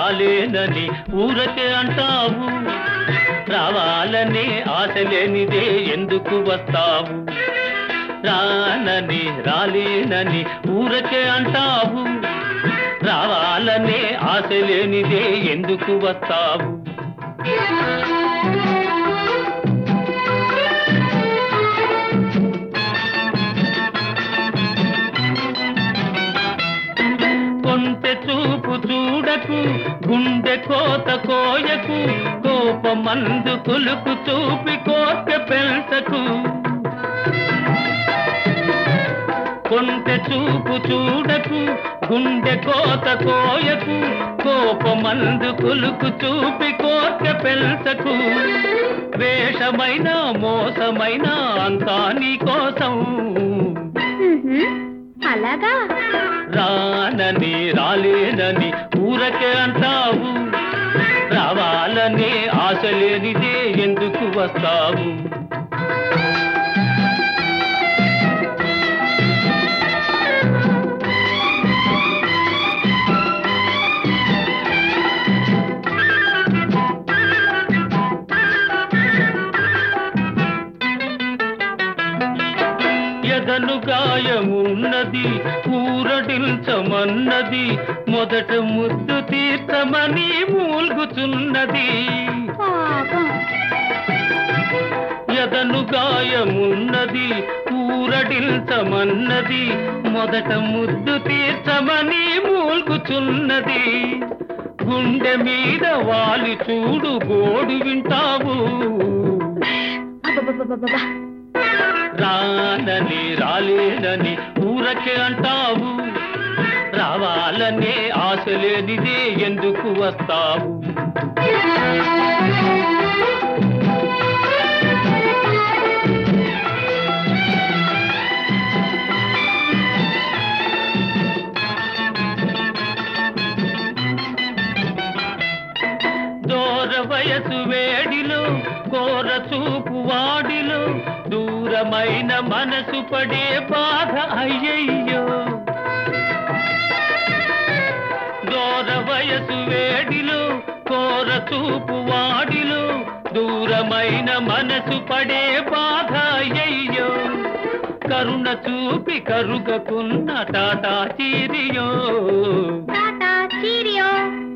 రాలేనని ఊరకే అంటావు రావాలనే ఆశ లేనిదే ఎందుకు వస్తావు రానని రాలేనని ఊరకే అంటావు రావాలనే ఆశ లేనిదే ఎందుకు వస్తావు కొంటె చూపు చూడకు గుండె కోత కోయకు కోపమందు కులుకు చూపి కోర్కె పెంచకు కొంటె చూపు చూడకు గుండె కోత కోయకు కోపమందు కులుకు చూపి కోర్కె పెంచకు వేషమైన మోసమైన అంతా నీ కోసం ఉహుం, అలాగా రానని రాలేనని ఊరకే అంటావు రావాలనే ఆశ లేనిదే ఎందుకు వస్తావు ఎదను గాయమున్నది ఊరడించమన్నది మొదట ముద్దు తీర్చమని మూల్గుచున్నది పాపం ఎదను గాయమున్నది ఊరడించమన్నది మొదట ముద్దు తీర్చమని మూల్గుచున్నది గుండె మీద వాలి చూడు గోడు వింటావు అబ్బబ్బబ్బబ్బబ్బా. రానని రాలేనని ఊరకే అంటావు రావాలనే ఆశ లేనిదే ఎందుకు వస్తావు దూర వయసు వేడిలో కోర చూపు వాడిలో దూరమైన మనసు పడే బాధ అయ్యయ్యో దూర వయసు వేడిలో కోర చూపు వాడిలో దూరమైన మనసు పడే బాధ అయ్యయ్యో కరుణ చూపి కరుగకున్న టాటా చీరియో టాటా చీరియో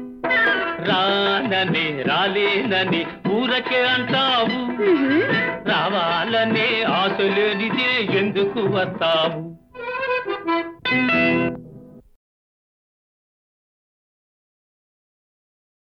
రానని రాలేనని ఊరకే అంటావు ఉహుం, రావాలనే ఆశ లేనిదే ఎందుకు వస్తావు